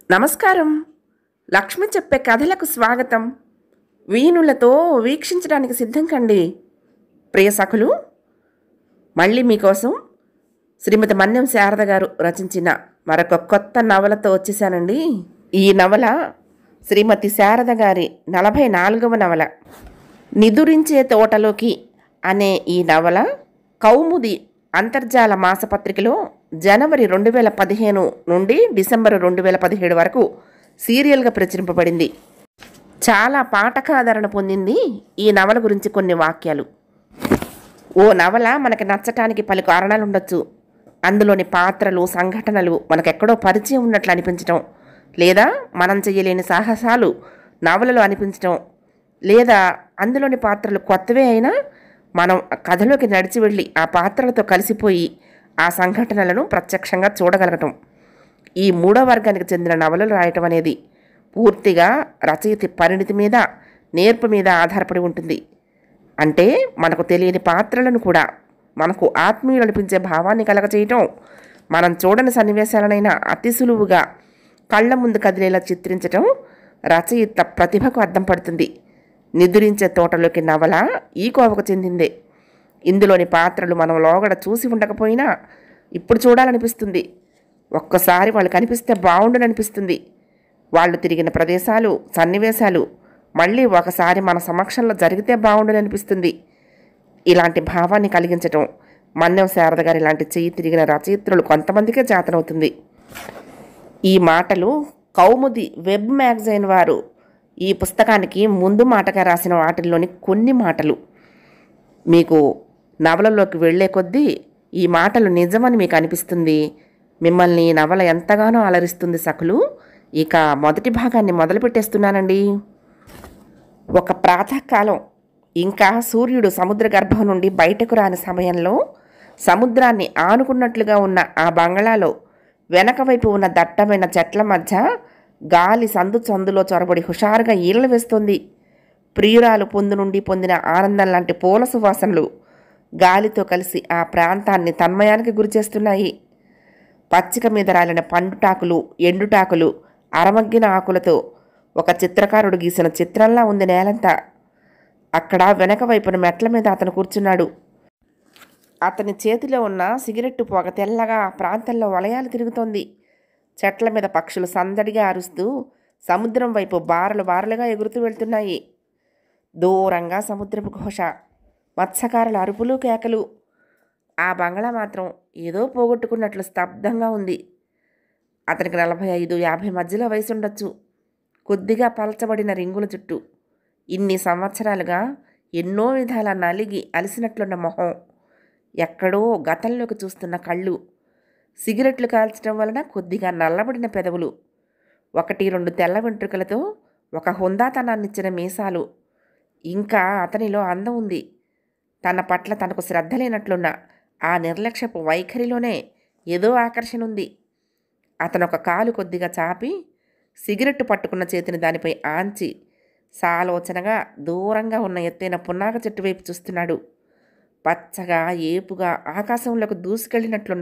నమస్కారం లక్ష్మి చెప్పే కథలకు స్వాగతం వీణులతో వీక్షించడానికి సిద్ధం కండి ప్రియ సఖులు మళ్ళీ మీకోసం శ్రీమతి మన్యం శారద గారు రచించిన మరొక కొత్త నవలతో వచ్చేసానండి ఈ నవల శ్రీమతి శారద గారి నలభై నాలుగవ నవల నిదురించే తోటలోకి అనే ఈ నవల కౌముది అంతర్జాల మాసపత్రికలో జనవరి రెండు వేల పదిహేను నుండి డిసెంబర్ రెండు వేల పదిహేడు వరకు సీరియల్గా ప్రచురింపబడింది చాలా పాఠకాదరణ పొందింది ఈ నవల గురించి కొన్ని వాక్యాలు ఓ నవల మనకి నచ్చటానికి పలు కారణాలు ఉండొచ్చు అందులోని పాత్రలు సంఘటనలు మనకెక్కడో పరిచయం ఉన్నట్లు అనిపించటం లేదా మనం చేయలేని సాహసాలు నవలలో అనిపించటం లేదా అందులోని పాత్రలు కొత్తవే అయినా మనం ఆ కథలోకి నడిచి వెళ్ళి ఆ పాత్రలతో కలిసిపోయి ఆ సంఘటనలను ప్రత్యక్షంగా చూడగలగటం ఈ మూడో వర్గానికి చెందిన నవలలు రాయటం అనేది పూర్తిగా రచయిత పరిణితి మీద నేర్పు మీద ఆధారపడి ఉంటుంది అంటే మనకు తెలియని పాత్రలను కూడా మనకు ఆత్మీయులు అనిపించే భావాన్ని కలగచేయటం మనం చూడని సన్నివేశాలనైనా అతి సులువుగా కళ్ళ ముందు కదిలేలా చిత్రించటం రచయిత ప్రతిభకు అద్దం పడుతుంది నిద్రించే తోటలోకి నవల ఈ కోవకు చెందిందే ఇందులోని పాత్రలు మనం లోగడ చూసి ఉండకపోయినా ఇప్పుడు చూడాలనిపిస్తుంది ఒక్కసారి వాళ్ళు కనిపిస్తే బాగుండుననిపిస్తుంది వాళ్ళు తిరిగిన ప్రదేశాలు సన్నివేశాలు మళ్ళీ ఒకసారి మన సమక్షంలో జరిగితే బాగుండుననిపిస్తుంది ఇలాంటి భావాన్ని కలిగించటం మన్యం శారద గారి ఇలాంటి చెయ్యి తిరిగిన రచయిత్రులు కొంతమందికే జాతనవుతుంది ఈ మాటలు కౌముది వెబ్ మ్యాగజైన్ వారు ఈ పుస్తకానికి ముందు మాటగా రాసిన వాటిల్లోని కొన్ని మాటలు మీకు నవలలోకి వెళ్ళే కొద్దీ ఈ మాటలు నిజమని మీకు అనిపిస్తుంది మిమ్మల్ని ఈ నవల ఎంతగానో అలరిస్తుంది సఖులు ఇక మొదటి భాగాన్ని మొదలు పెట్టేస్తున్నానండి ఒక ప్రాతకాలం ఇంకా సూర్యుడు సముద్ర గర్భం నుండి బయటకు రాని సమయంలో సముద్రాన్ని ఆనుకున్నట్లుగా ఉన్న ఆ బంగళాలో వెనక వైపు ఉన్న దట్టమైన చెట్ల మధ్య గాలి సందు సందులో చొరబడి హుషారుగా ఈలలు వేస్తుంది ప్రియురాలు పొందు నుండి పొందిన ఆనందం లాంటి పూల సువాసనలు గాలితో కలిసి ఆ ప్రాంతాన్ని తన్మయానికి గురిచేస్తున్నాయి పచ్చిక మీద రాలిన పండుటాకులు ఎండుటాకులు అరమగ్గిన ఆకులతో ఒక చిత్రకారుడు గీసిన చిత్రంలా ఉంది నేలంతా అక్కడ వెనక వైపున మెట్ల మీద అతను కూర్చున్నాడు అతని చేతిలో ఉన్న సిగరెట్టు పొగ తెల్లగా ఆ ప్రాంతంలో వలయాలు తిరుగుతోంది చెట్ల మీద పక్షులు సందడిగా అరుస్తూ సముద్రం వైపు బారలు బారలుగా ఎగురుతూ వెళ్తున్నాయి దూరంగా సముద్రపు ఘోష మత్స్యకారుల అరుపులు కేకలు ఆ బంగళా మాత్రం ఏదో పోగొట్టుకున్నట్లు స్తబ్దంగా ఉంది అతనికి నలభై ఐదు యాభై మధ్యలో వయసు ఉండొచ్చు కొద్దిగా పలచబడిన రింగుల చుట్టూ ఇన్ని సంవత్సరాలుగా ఎన్నో విధాల నలిగి అలసినట్లున్న మొహం ఎక్కడో గతంలోకి చూస్తున్న కళ్ళు సిగరెట్లు కాల్చడం వలన కొద్దిగా నల్లబడిన పెదవులు ఒకటి రెండు తెల్ల వెంట్రుకలతో ఒక హుందాతనాన్నిచ్చిన మీసాలు ఇంకా అతనిలో అందం ఉంది తన పట్ల తనకు శ్రద్ధ లేనట్లున్న ఆ నిర్లక్ష్యపు వైఖరిలోనే ఏదో ఆకర్షణ ఉంది అతను ఒక కాలు కొద్దిగా చాపి సిగరెట్టు పట్టుకున్న చేతిని దానిపై ఆంచి సాలోచనగా దూరంగా ఉన్న ఎత్తైన పున్నాగ చెట్టు వైపు చూస్తున్నాడు పచ్చగా ఏపుగా ఆకాశంలోకి దూసుకెళ్ళినట్లున్న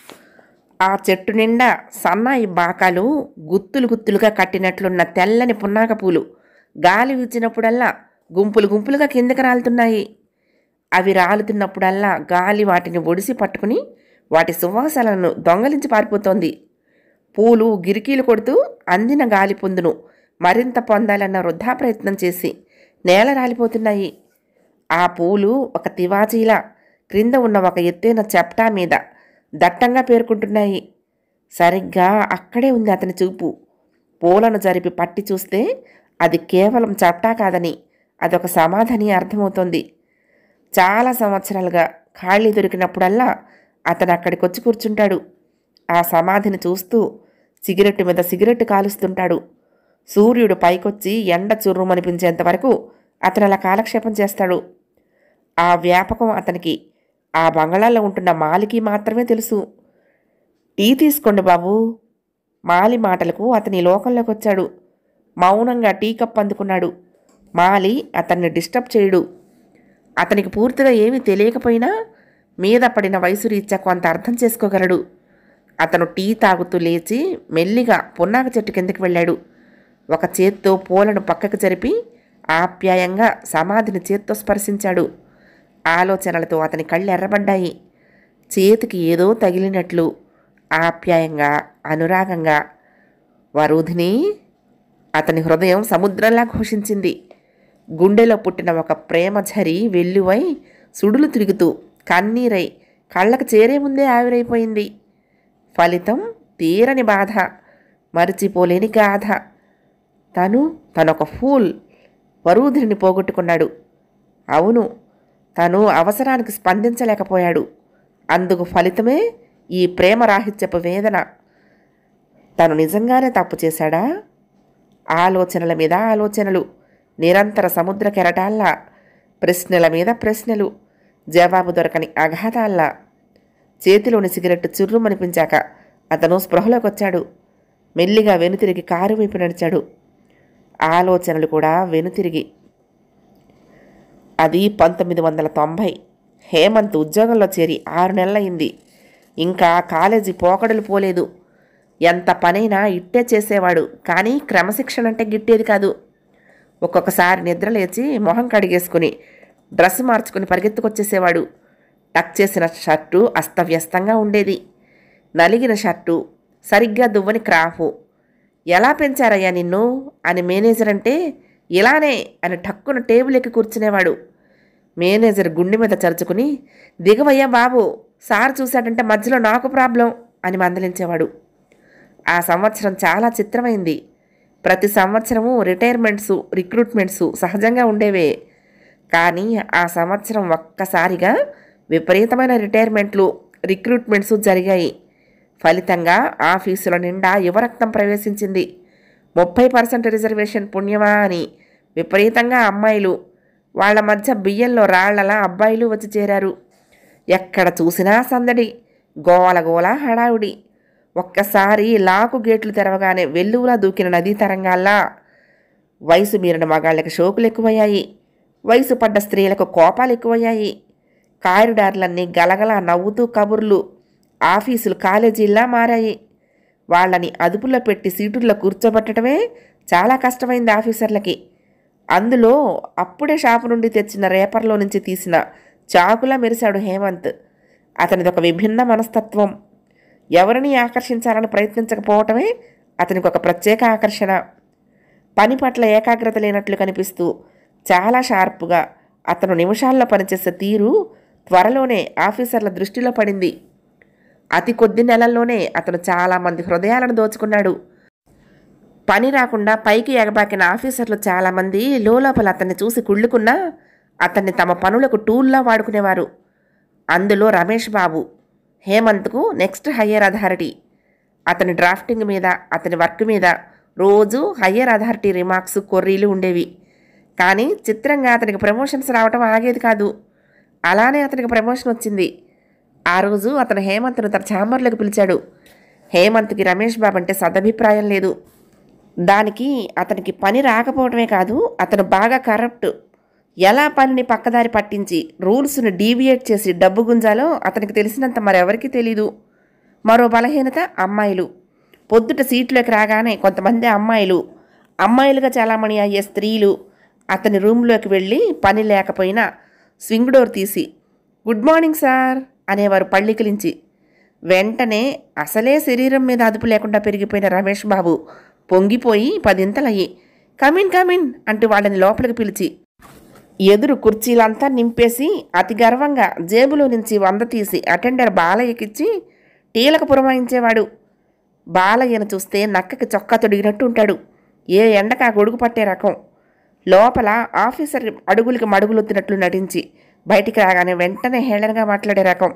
ఆ చెట్టు నిండా సన్నాయి బాకాలు గుత్తులు గుత్తులుగా కట్టినట్లున్న తెల్లని పున్నాగ పూలు గాలి వీచినప్పుడల్లా గుంపులు గుంపులుగా కిందకి రాలుతున్నాయి అవి రాలుతున్నప్పుడల్లా గాలి వాటిని ఒడిసి పట్టుకుని వాటి సువాసనలను దొంగలించి పారిపోతోంది పూలు గిరికీలు కొడుతూ అందిన గాలి పొందును మరింత పొందాలన్న వృధా ప్రయత్నం చేసి నేల రాలిపోతున్నాయి ఆ పూలు ఒక తివాచీలా క్రింద ఉన్న ఒక ఎత్తైన చెప్టా మీద దట్టంగా పేర్కొంటున్నాయి సరిగ్గా అక్కడే ఉంది అతని చూపు పూలను జరిపి పట్టి చూస్తే అది కేవలం చప్టా కాదని అదొక సమాధని అర్థమవుతోంది చాలా సంవత్సరాలుగా ఖాళీ దొరికినప్పుడల్లా అతను అక్కడికి వచ్చి కూర్చుంటాడు ఆ సమాధిని చూస్తూ సిగరెట్టు మీద సిగరెట్టు కాలుస్తుంటాడు సూర్యుడు పైకొచ్చి ఎండ చుర్రుమనిపించేంత వరకు అతను అలా కాలక్షేపం చేస్తాడు ఆ వ్యాపకం అతనికి ఆ బంగళాలో ఉంటున్న మాలికి మాత్రమే తెలుసు టీ తీసుకోండి బాబు మాలి మాటలకు అతని లోకంలోకి వచ్చాడు మౌనంగా టీ కప్ అందుకున్నాడు మాలి అతన్ని డిస్టర్బ్ చేయడు అతనికి పూర్తిగా ఏమీ తెలియకపోయినా మీద పడిన వయసు రీత్యా కొంత అర్థం చేసుకోగలడు అతను టీ తాగుతూ లేచి మెల్లిగా పున్నాక చెట్టు కిందకి వెళ్ళాడు ఒక చేత్తో పూలను పక్కకు జరిపి ఆప్యాయంగా సమాధిని చేత్తో స్పర్శించాడు ఆలోచనలతో అతని కళ్ళు ఎర్రబడ్డాయి చేతికి ఏదో తగిలినట్లు ఆప్యాయంగా అనురాగంగా వరుధిని అతని హృదయం సముద్రంలా ఘోషించింది గుండెలో పుట్టిన ఒక ప్రేమ ఝరి వెల్లువై సుడులు తిరుగుతూ కన్నీరై కళ్ళకు చేరే ముందే ఆవిరైపోయింది ఫలితం తీరని బాధ మరిచిపోలేని గాథ తను తనొక ఫూల్ వరూధిని పోగొట్టుకున్నాడు అవును తను అవసరానికి స్పందించలేకపోయాడు అందుకు ఫలితమే ఈ ప్రేమ రాహిత్యపు వేదన తను నిజంగానే తప్పు చేశాడా ఆలోచనల మీద ఆలోచనలు నిరంతర సముద్ర కెరటాల్లా ప్రశ్నల మీద ప్రశ్నలు జవాబు దొరకని అఘాతాల్లా చేతిలోని సిగరెట్ చుర్రుమనిపించాక అతను స్పృహలోకి వచ్చాడు మెల్లిగా వెనుతిరిగి కారు వైపు నడిచాడు ఆలోచనలు కూడా వెనుతిరిగి అది పంతొమ్మిది వందల తొంభై హేమంత్ ఉద్యోగంలో చేరి ఆరు నెలలయింది ఇంకా కాలేజీ పోకడలు పోలేదు ఎంత పనైనా ఇట్టే చేసేవాడు కానీ క్రమశిక్షణ అంటే గిట్టేది కాదు ఒక్కొక్కసారి నిద్ర లేచి మొహం కడిగేసుకుని డ్రెస్ మార్చుకుని పరిగెత్తుకొచ్చేసేవాడు టక్ చేసిన షర్టు అస్తవ్యస్తంగా ఉండేది నలిగిన షర్టు సరిగ్గా దువ్వని క్రాఫు ఎలా పెంచారయ్యా నిన్ను అని మేనేజర్ అంటే ఇలానే అని టక్కున టేబుల్ ఎక్కి కూర్చునేవాడు మేనేజర్ గుండె మీద చరుచుకుని దిగవయ్యా బాబు సార్ చూశాడంటే మధ్యలో నాకు ప్రాబ్లం అని మందలించేవాడు ఆ సంవత్సరం చాలా చిత్రమైంది ప్రతి సంవత్సరము రిటైర్మెంట్సు రిక్రూట్మెంట్సు సహజంగా ఉండేవే కానీ ఆ సంవత్సరం ఒక్కసారిగా విపరీతమైన రిటైర్మెంట్లు రిక్రూట్మెంట్స్ జరిగాయి ఫలితంగా ఆఫీసుల నిండా యువరక్తం ప్రవేశించింది ముప్పై పర్సెంట్ రిజర్వేషన్ పుణ్యమా అని విపరీతంగా అమ్మాయిలు వాళ్ళ మధ్య బియ్యంలో రాళ్లలా అబ్బాయిలు వచ్చి చేరారు ఎక్కడ చూసినా సందడి గోల గోల హడావుడి ఒక్కసారి లాకు గేట్లు తెరవగానే వెల్లువలా దూకిన నదీ తరంగాల్లా వయసు మీరిన మగాళ్ళకి షోకులు ఎక్కువయ్యాయి వయసు పడ్డ స్త్రీలకు కోపాలు ఎక్కువయ్యాయి కారిడార్లన్నీ గలగల నవ్వుతూ కబుర్లు ఆఫీసులు కాలేజీల్లా మారాయి వాళ్ళని అదుపులో పెట్టి సీటుల్లో కూర్చోబెట్టడమే చాలా కష్టమైంది ఆఫీసర్లకి అందులో అప్పుడే షాపు నుండి తెచ్చిన రేపర్లో నుంచి తీసిన చాకులా మెరిశాడు హేమంత్ అతనిది ఒక విభిన్న మనస్తత్వం ఎవరిని ఆకర్షించాలని ప్రయత్నించకపోవటమే అతనికి ఒక ప్రత్యేక ఆకర్షణ పని పట్ల ఏకాగ్రత లేనట్లు కనిపిస్తూ చాలా షార్ప్గా అతను నిమిషాల్లో పనిచేసే తీరు త్వరలోనే ఆఫీసర్ల దృష్టిలో పడింది అతి కొద్ది నెలల్లోనే అతను చాలామంది హృదయాలను దోచుకున్నాడు పని రాకుండా పైకి ఎగబాకిన ఆఫీసర్లు చాలామంది లోపల అతన్ని చూసి కుళ్ళుకున్నా అతన్ని తమ పనులకు టూల్లా వాడుకునేవారు అందులో రమేష్ బాబు హేమంత్కు నెక్స్ట్ హయ్యర్ అథారిటీ అతని డ్రాఫ్టింగ్ మీద అతని వర్క్ మీద రోజు హయ్యర్ అథారిటీ రిమార్క్స్ కొర్రీలు ఉండేవి కానీ చిత్రంగా అతనికి ప్రమోషన్స్ రావటం ఆగేది కాదు అలానే అతనికి ప్రమోషన్ వచ్చింది ఆ రోజు అతను హేమంత్ను తన ఛాంబర్లోకి పిలిచాడు హేమంత్కి రమేష్ బాబు అంటే సదభిప్రాయం లేదు దానికి అతనికి పని రాకపోవడమే కాదు అతను బాగా కరప్ట్ ఎలా పనిని పక్కదారి పట్టించి రూల్స్ను డీవియేట్ చేసి డబ్బు గుంజాలో అతనికి తెలిసినంత మరెవరికీ తెలీదు మరో బలహీనత అమ్మాయిలు పొద్దుట సీట్లోకి రాగానే కొంతమంది అమ్మాయిలు అమ్మాయిలుగా చాలామణి అయ్యే స్త్రీలు అతని రూమ్లోకి వెళ్ళి పని లేకపోయినా స్వింగ్ డోర్ తీసి గుడ్ మార్నింగ్ సార్ అనేవారు పళ్ళికిలించి వెంటనే అసలే శరీరం మీద అదుపు లేకుండా పెరిగిపోయిన రమేష్ బాబు పొంగిపోయి పదింతలయ్యి కమిన్ కమిన్ అంటూ వాళ్ళని లోపలికి పిలిచి ఎదురు కుర్చీలంతా నింపేసి అతి గర్వంగా జేబులో నుంచి వంద తీసి అటెండర్ బాలయ్యకిచ్చి టీలకు పురమాయించేవాడు బాలయ్యను చూస్తే నక్కకి చొక్కా తొడిగినట్టు ఉంటాడు ఏ ఎండక ఆ గొడుగు పట్టే రకం లోపల ఆఫీసర్ అడుగులకి మడుగులొత్తినట్లు నటించి బయటికి రాగానే వెంటనే హేళనగా మాట్లాడే రకం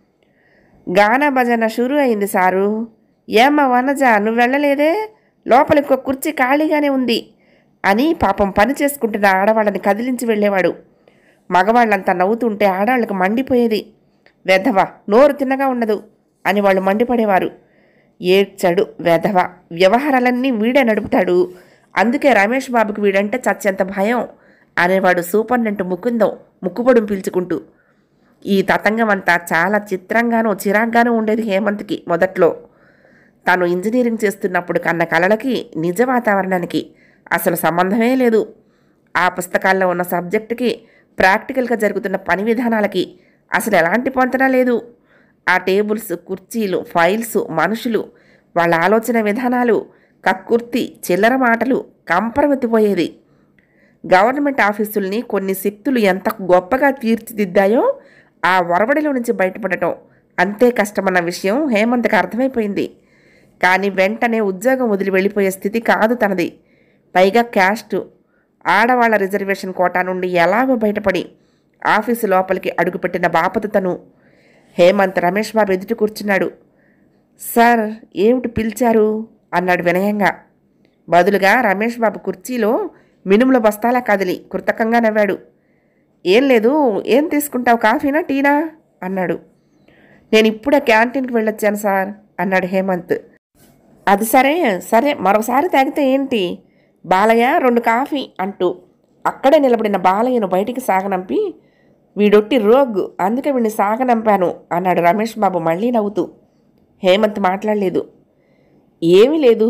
గానా భజన షురు అయింది సారు ఏమ్మా వనజ నువ్వు వెళ్ళలేదే లోపల ఇంకో కుర్చీ ఖాళీగానే ఉంది అని పాపం పని చేసుకుంటున్న ఆడవాళ్ళని కదిలించి వెళ్ళేవాడు మగవాళ్ళంతా నవ్వుతుంటే ఆడవాళ్ళకి మండిపోయేది వెధవ నోరు తిన్నగా ఉండదు అని వాళ్ళు మండిపడేవారు ఏడ్చాడు వెధవ వ్యవహారాలన్నీ వీడే నడుపుతాడు అందుకే రమేష్ బాబుకి వీడంటే చచ్చేంత భయం అనేవాడు సూపర్నెంట్ ముకుందం ముక్కుపొడుం పీల్చుకుంటూ ఈ తతంగం అంతా చాలా చిత్రంగానూ చిరాగ్గానూ ఉండేది హేమంత్కి మొదట్లో తాను ఇంజనీరింగ్ చేస్తున్నప్పుడు కన్న కలలకి నిజ వాతావరణానికి అసలు సంబంధమే లేదు ఆ పుస్తకాల్లో ఉన్న సబ్జెక్టుకి ప్రాక్టికల్గా జరుగుతున్న పని విధానాలకి అసలు ఎలాంటి పొంతన లేదు ఆ టేబుల్స్ కుర్చీలు ఫైల్స్ మనుషులు వాళ్ళ ఆలోచన విధానాలు కక్కుర్తి చిల్లర మాటలు కంపరమెత్తిపోయేది గవర్నమెంట్ ఆఫీసుల్ని కొన్ని శక్తులు ఎంత గొప్పగా తీర్చిదిద్దాయో ఆ ఒరవడిలో నుంచి బయటపడటం అంతే కష్టమన్న విషయం హేమంత్కి అర్థమైపోయింది కానీ వెంటనే ఉద్యోగం వదిలి వెళ్ళిపోయే స్థితి కాదు తనది పైగా క్యాస్ట్ ఆడవాళ్ల రిజర్వేషన్ కోటా నుండి ఎలాగో బయటపడి ఆఫీసు లోపలికి అడుగుపెట్టిన బాపత తను హేమంత్ రమేష్ బాబు ఎదుటి కూర్చున్నాడు సార్ ఏమిటి పిలిచారు అన్నాడు వినయంగా బదులుగా రమేష్ బాబు కుర్చీలో మినుముల బస్తాలా కదిలి కృతకంగా నవ్వాడు ఏం లేదు ఏం తీసుకుంటావు కాఫీనా టీనా అన్నాడు నేను ఇప్పుడే క్యాంటీన్కి వెళ్ళొచ్చాను సార్ అన్నాడు హేమంత్ అది సరే సరే మరోసారి తాగితే ఏంటి బాలయ్య రెండు కాఫీ అంటూ అక్కడే నిలబడిన బాలయ్యను బయటికి సాగనంపి వీడొట్టి రోగ్ అందుకే వీడిని సాగనంపాను అన్నాడు రమేష్ బాబు మళ్ళీ నవ్వుతూ హేమంత్ మాట్లాడలేదు ఏమీ లేదు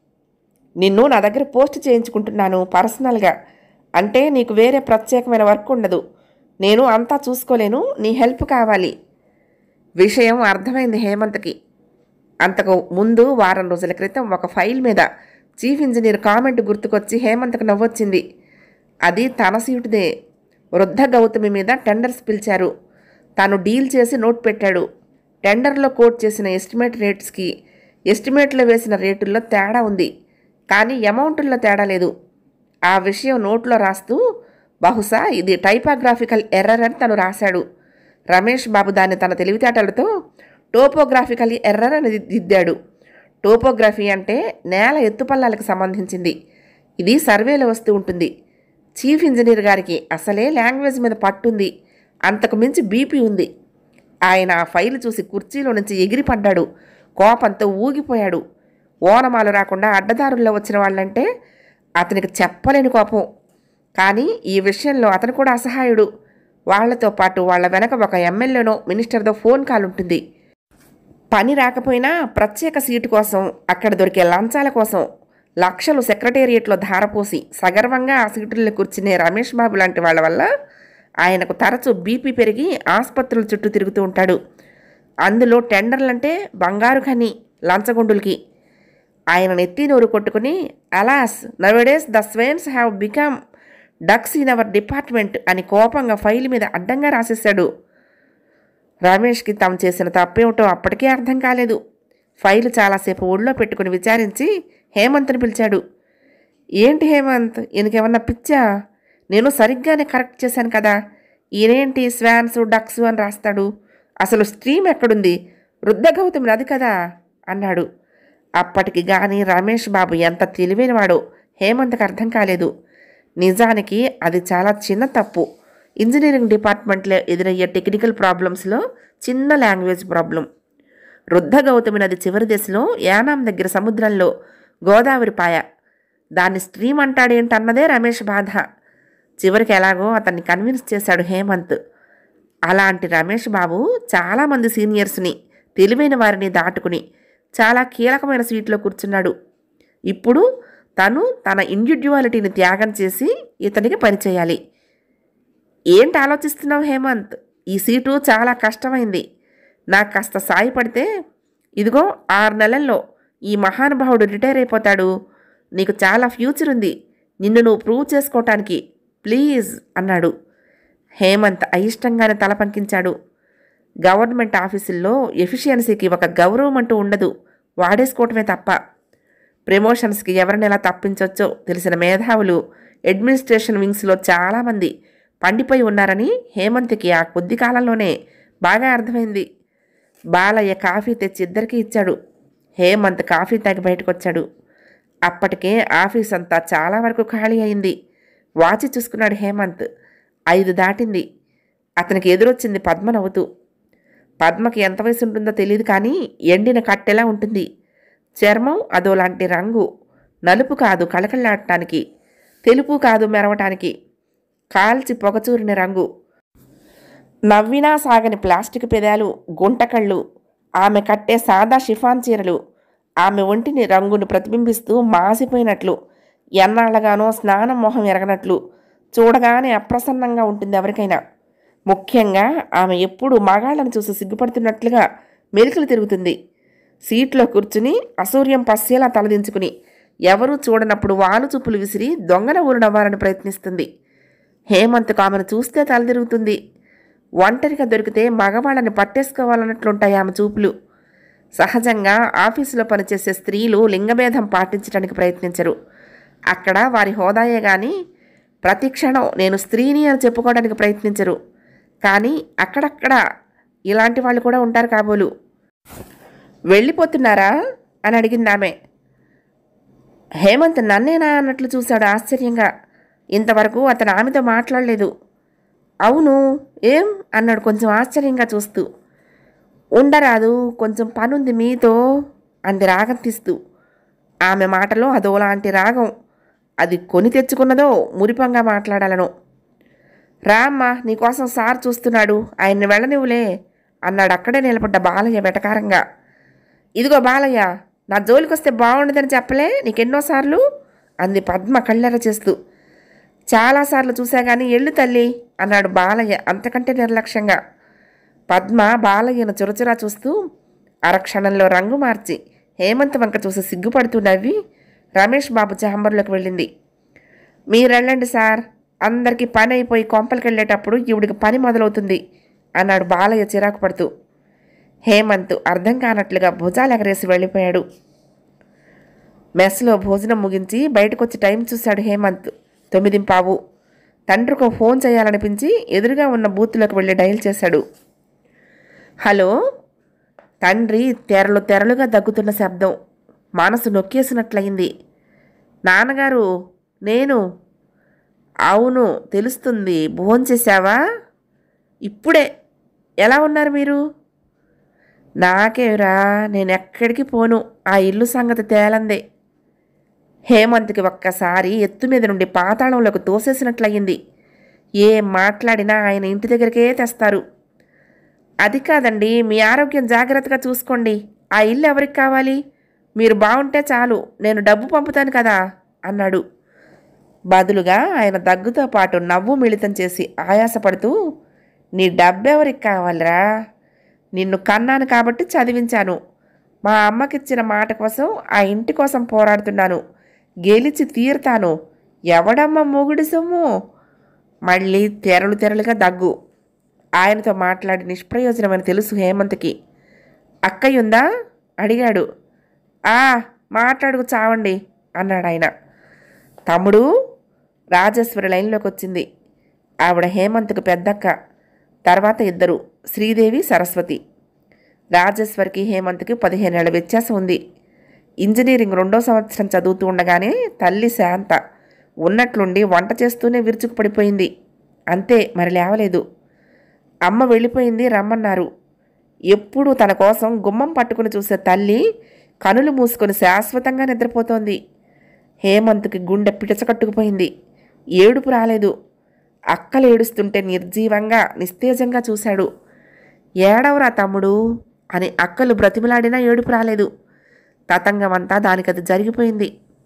నిన్ను నా దగ్గర పోస్ట్ చేయించుకుంటున్నాను పర్సనల్గా అంటే నీకు వేరే ప్రత్యేకమైన వర్క్ ఉండదు నేను అంతా చూసుకోలేను నీ హెల్ప్ కావాలి విషయం అర్థమైంది హేమంత్కి అంతకు ముందు వారం రోజుల క్రితం ఒక ఫైల్ మీద చీఫ్ ఇంజనీర్ కామెంట్ గుర్తుకొచ్చి హేమంత్కి నవ్వొచ్చింది అది తన సీటుదే వృద్ధ గౌతమి మీద టెండర్స్ పిలిచారు తాను డీల్ చేసి నోట్ పెట్టాడు టెండర్లో కోట్ చేసిన ఎస్టిమేట్ రేట్స్కి ఎస్టిమేట్లో వేసిన రేటుల్లో తేడా ఉంది కానీ అమౌంట్లో తేడా లేదు ఆ విషయం నోట్లో రాస్తూ బహుశా ఇది టైపాగ్రాఫికల్ ఎర్రర్ అని తను రాశాడు రమేష్ బాబు దాన్ని తన తెలివితేటలతో టోపోగ్రాఫికల్ ఎర్రర్ అని దిద్దాడు టోపోగ్రఫీ అంటే నేల ఎత్తుపల్లాలకు సంబంధించింది ఇది సర్వేలో వస్తూ ఉంటుంది చీఫ్ ఇంజనీర్ గారికి అసలే లాంగ్వేజ్ మీద పట్టుంది అంతకు మించి బీపీ ఉంది ఆయన ఆ ఫైల్ చూసి కుర్చీలో నుంచి ఎగిరిపడ్డాడు కోపంతో ఊగిపోయాడు ఓనమాలు రాకుండా అడ్డదారుల్లో వచ్చిన వాళ్ళంటే అతనికి చెప్పలేని కోపం కానీ ఈ విషయంలో అతను కూడా అసహాయుడు వాళ్లతో పాటు వాళ్ళ వెనక ఒక ఎమ్మెల్యేనో మినిస్టర్దో ఫోన్ కాల్ ఉంటుంది పని రాకపోయినా ప్రత్యేక సీటు కోసం అక్కడ దొరికే లంచాల కోసం లక్షలు సెక్రటేరియట్లో ధారపోసి సగర్వంగా ఆ సీటుల్లో కూర్చునే రమేష్ బాబు లాంటి వాళ్ళ వల్ల ఆయనకు తరచూ బీపీ పెరిగి ఆసుపత్రుల చుట్టూ తిరుగుతూ ఉంటాడు అందులో టెండర్లంటే బంగారు ఖని లంచగొండులకి ఆయన నెత్తి నోరు కొట్టుకుని alas nowadays the swans have become ducks in our department అని కోపంగా ఫైల్ మీద అడ్డంగా రాసేశాడు రమేష్కి తాము చేసిన తప్పేమిటో అప్పటికే అర్థం కాలేదు ఫైల్ చాలాసేపు ఒళ్ళో పెట్టుకుని విచారించి హేమంత్ని పిలిచాడు ఏంటి హేమంత్ ఈయనకేమన్నా పిచ్చా నేను సరిగ్గానే కరెక్ట్ చేశాను కదా ఈయనేంటి స్వాన్స్ డక్స్ అని రాస్తాడు అసలు స్ట్రీమ్ ఎక్కడుంది వృద్ధ గౌతమి నది కదా అన్నాడు అప్పటికి గాని రమేష్ బాబు ఎంత తెలివైనవాడో హేమంత్కి అర్థం కాలేదు నిజానికి అది చాలా చిన్న తప్పు ఇంజనీరింగ్ డిపార్ట్మెంట్లో ఎదురయ్యే టెక్నికల్ ప్రాబ్లమ్స్లో చిన్న లాంగ్వేజ్ ప్రాబ్లం వృద్ధ గౌతమి నది చివరి దశలో యానాం దగ్గర సముద్రంలో గోదావరి పాయ దాన్ని స్ట్రీమ్ అంటాడేంటన్నదే రమేష్ బాధ చివరికి ఎలాగో అతన్ని కన్విన్స్ చేశాడు హేమంత్ అలాంటి రమేష్ బాబు చాలామంది సీనియర్స్ని తెలివైన వారిని దాటుకుని చాలా కీలకమైన సీట్లో కూర్చున్నాడు ఇప్పుడు తను తన ఇండివిడ్యువాలిటీని త్యాగం చేసి ఇతనికి పనిచేయాలి ఏంటి ఆలోచిస్తున్నావు హేమంత్ ఈ సీటు చాలా కష్టమైంది నాకు కాస్త సాయపడితే ఇదిగో ఆరు నెలల్లో ఈ మహానుభావుడు రిటైర్ అయిపోతాడు నీకు చాలా ఫ్యూచర్ ఉంది నిన్ను నువ్వు ప్రూవ్ చేసుకోవటానికి ప్లీజ్ అన్నాడు హేమంత్ అయిష్టంగానే తల పంకించాడు గవర్నమెంట్ ఆఫీసుల్లో ఎఫిషియన్సీకి ఒక గౌరవం అంటూ ఉండదు వాడేసుకోవటమే తప్ప ప్రమోషన్స్కి ఎవరిని ఎలా తప్పించవచ్చో తెలిసిన మేధావులు అడ్మినిస్ట్రేషన్ వింగ్స్లో చాలామంది పండిపోయి ఉన్నారని హేమంత్కి ఆ కొద్ది కాలంలోనే బాగా అర్థమైంది బాలయ్య కాఫీ తెచ్చి ఇద్దరికీ ఇచ్చాడు హేమంత్ కాఫీ తాగి బయటకు వచ్చాడు అప్పటికే ఆఫీస్ అంతా చాలా వరకు ఖాళీ అయింది వాచి చూసుకున్నాడు హేమంత్ ఐదు దాటింది అతనికి ఎదురొచ్చింది పద్మ నవ్వుతూ పద్మకి ఎంత వయసు ఉంటుందో తెలియదు కానీ ఎండిన కట్టెలా ఉంటుంది చర్మం అదోలాంటి రంగు నలుపు కాదు కళకళలాడటానికి తెలుపు కాదు మెరవటానికి కాల్చి పొగచూరిన రంగు నవ్వినా సాగని ప్లాస్టిక్ పెదాలు గుంటకళ్ళు ఆమె కట్టే సాదా షిఫాన్ చీరలు ఆమె ఒంటిని రంగును ప్రతిబింబిస్తూ మాసిపోయినట్లు ఎన్నాళ్ళగానో స్నానం మొహం ఎరగనట్లు చూడగానే అప్రసన్నంగా ఉంటుంది ఎవరికైనా ముఖ్యంగా ఆమె ఎప్పుడు మగాళ్ళను చూసి సిగ్గుపడుతున్నట్లుగా మెలికలు తిరుగుతుంది సీట్లో కూర్చుని అసూర్యం పస్సేలా తలదించుకుని ఎవరూ చూడనప్పుడు వాలు చూపులు విసిరి దొంగన ఊరునవ్వాలని ప్రయత్నిస్తుంది హేమంత్కు ఆమెను చూస్తే తలదిరుగుతుంది ఒంటరిగా దొరికితే మగవాళ్ళని పట్టేసుకోవాలన్నట్లుంటాయి ఆమె చూపులు సహజంగా ఆఫీసులో పనిచేసే స్త్రీలు లింగభేదం పాటించడానికి ప్రయత్నించరు అక్కడ వారి హోదాయే కానీ ప్రతి క్షణం నేను స్త్రీని అని చెప్పుకోవడానికి ప్రయత్నించరు కానీ అక్కడక్కడ ఇలాంటి వాళ్ళు కూడా ఉంటారు కాబోలు వెళ్ళిపోతున్నారా అని అడిగింది ఆమె హేమంత్ నన్నేనా అన్నట్లు చూశాడు ఆశ్చర్యంగా ఇంతవరకు అతను ఆమెతో మాట్లాడలేదు అవును ఏం అన్నాడు కొంచెం ఆశ్చర్యంగా చూస్తూ ఉండరాదు కొంచెం పనుంది మీతో అంది రాగం తీస్తూ ఆమె మాటలో అదోలాంటి రాగం అది కొని తెచ్చుకున్నదో మురిపంగా మాట్లాడాలను రామ్మా నీకోసం సార్ చూస్తున్నాడు ఆయన్ని వెళ్ళనివ్వులే అన్నాడు అక్కడే నిలబడ్డ బాలయ్య వెటకారంగా ఇదిగో బాలయ్య నా జోలికొస్తే బాగుండదని చెప్పలే నీకెన్నోసార్లు అంది పద్మ కళ్ళెర చేస్తూ చాలాసార్లు చూసా కానీ ఎళ్ళు తల్లి అన్నాడు బాలయ్య అంతకంటే నిర్లక్ష్యంగా పద్మ బాలయ్యను చురచురా చూస్తూ అరక్షణంలో రంగు మార్చి హేమంత్ వంక చూసి సిగ్గుపడుతూ నవ్వి రమేష్ బాబు చాంబర్లోకి వెళ్ళింది మీరెళ్ళండి సార్ అందరికీ పని అయిపోయి కొంపలికి వెళ్ళేటప్పుడు ఈవిడికి పని మొదలవుతుంది అన్నాడు బాలయ్య చిరాకు పడుతూ హేమంత్ అర్థం కానట్లుగా భుజాలు ఎగరేసి వెళ్ళిపోయాడు మెస్లో భోజనం ముగించి బయటకొచ్చి టైం చూశాడు హేమంత్ తొమ్మిది పావు తండ్రికి ఒక ఫోన్ చేయాలనిపించి ఎదురుగా ఉన్న బూత్లోకి వెళ్ళి డయల్ చేశాడు హలో తండ్రి తెరలు తెరలుగా దగ్గుతున్న శబ్దం మనసు నొక్కేసినట్లయింది నాన్నగారు నేను అవును తెలుస్తుంది భోంచేశావా ఇప్పుడే ఎలా ఉన్నారు మీరు నాకేరా నేను ఎక్కడికి పోను ఆ ఇల్లు సంగతి తేలందే హేమంత్కి ఒక్కసారి ఎత్తు మీద నుండి పాతాళంలోకి తోసేసినట్లయింది ఏం మాట్లాడినా ఆయన ఇంటి దగ్గరికే తెస్తారు అది కాదండి మీ ఆరోగ్యం జాగ్రత్తగా చూసుకోండి ఆ ఇల్లు ఎవరికి కావాలి మీరు బాగుంటే చాలు నేను డబ్బు పంపుతాను కదా అన్నాడు బదులుగా ఆయన దగ్గుతో పాటు నవ్వు మిళితం చేసి ఆయాసపడుతూ నీ డబ్బెవరికి కావాలిరా నిన్ను కన్నాను కాబట్టి చదివించాను మా అమ్మకిచ్చిన మాట కోసం ఆ ఇంటి కోసం పోరాడుతున్నాను గెలిచి తీరుతాను ఎవడమ్మ మొగుడి సొమ్ము మళ్ళీ తెరలు తెరలుగా దగ్గు ఆయనతో మాట్లాడి నిష్ప్రయోజనమని తెలుసు హేమంత్కి అక్కయ్యుందా అడిగాడు ఆ మాట్లాడుకు చావండి అన్నాడు ఆయన తమ్ముడు రాజేశ్వరి లైన్లోకి వచ్చింది ఆవిడ హేమంత్కు పెద్దక్క తర్వాత ఇద్దరు శ్రీదేవి సరస్వతి రాజేశ్వరికి హేమంత్కి పదిహేనేళ్ల వ్యత్యాసం ఉంది ఇంజనీరింగ్ రెండో సంవత్సరం చదువుతూ ఉండగానే తల్లి శాంత ఉన్నట్లుండి వంట చేస్తూనే విరుచుకు పడిపోయింది అంతే మరి లేవలేదు అమ్మ వెళ్ళిపోయింది రమ్మన్నారు ఎప్పుడూ తన కోసం గుమ్మం పట్టుకుని చూసే తల్లి కనులు మూసుకొని శాశ్వతంగా నిద్రపోతోంది హేమంత్కి గుండె పిటచకట్టుకుపోయింది ఏడుపు రాలేదు అక్కలు ఏడుస్తుంటే నిర్జీవంగా నిస్తేజంగా చూశాడు ఏడవరా తమ్ముడు అని అక్కలు బ్రతిమలాడినా ఏడుపు రాలేదు తతంగమంతా దానికది జరిగిపోయింది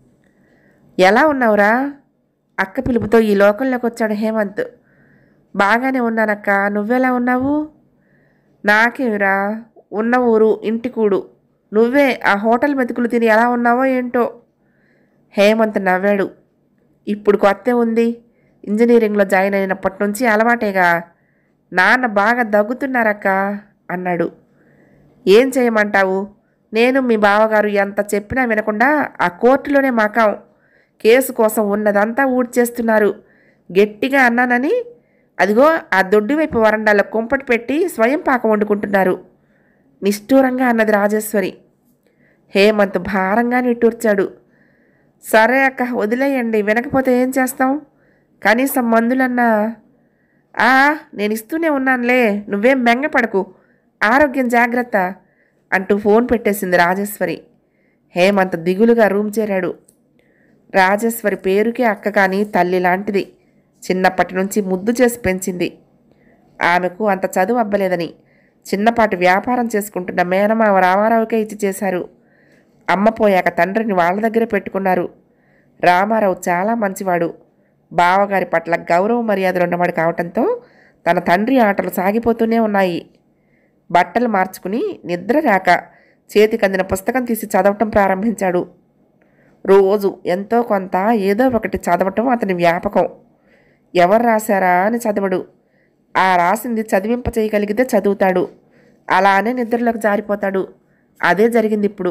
ఎలా ఉన్నావురా అక్క పిలుపుతో ఈ లోకంలోకి వచ్చాడు హేమంత్ బాగానే ఉన్నానక్క నువ్వెలా ఉన్నావు నాకేమిరా ఉన్న ఊరు ఇంటి కూడు నువ్వే ఆ హోటల్ మెతుకులు తిని ఎలా ఉన్నావో ఏంటో హేమంత్ నవ్వాడు ఇప్పుడు కొత్త ఉంది ఇంజనీరింగ్లో జాయిన్ అయినప్పటి నుంచి అలవాటేగా నాన్న బాగా దగ్గుతున్నారక్క అన్నాడు ఏం చేయమంటావు నేను మీ బావగారు ఎంత చెప్పినా వినకుండా ఆ కోర్టులోనే మకాం కేసు కోసం ఉన్నదంతా ఊడ్చేస్తున్నారు గట్టిగా అన్నానని అదిగో ఆ దొడ్డి వైపు వరండాలో కుంపటి పెట్టి స్వయం పాకం వండుకుంటున్నారు నిష్ఠూరంగా అన్నది రాజేశ్వరి హేమంత్ భారంగా నిట్టూర్చాడు సరే అక్క వదిలేయండి వినకపోతే ఏం చేస్తాం కనీసం మందులన్నా ఆ నేను ఇస్తూనే ఉన్నానులే నువ్వేం బెంగపడకు ఆరోగ్యం జాగ్రత్త అంటూ ఫోన్ పెట్టేసింది రాజేశ్వరి హేమంత్ దిగులుగా రూమ్ చేరాడు రాజేశ్వరి పేరుకే అక్క కానీ తల్లి లాంటిది చిన్నప్పటి నుంచి ముద్దు చేసి పెంచింది ఆమెకు అంత చదువు అబ్బలేదని చిన్నపాటి వ్యాపారం చేసుకుంటున్న మేనమావ రామారావుకే ఇచ్చి చేశారు అమ్మ పోయాక తండ్రిని వాళ్ళ దగ్గరే పెట్టుకున్నారు రామారావు చాలా మంచివాడు బావగారి పట్ల గౌరవ మర్యాదలు ఉన్నవాడు కావటంతో తన తండ్రి ఆటలు సాగిపోతూనే ఉన్నాయి బట్టలు మార్చుకుని నిద్ర రాక చేతికి అందిన పుస్తకం తీసి చదవటం ప్రారంభించాడు రోజు ఎంతో కొంత ఏదో ఒకటి చదవటం అతని వ్యాపకం ఎవరు రాశారా అని చదవడు ఆ రాసింది చదివింప చేయగలిగితే చదువుతాడు అలానే నిద్రలోకి జారిపోతాడు అదే జరిగింది ఇప్పుడు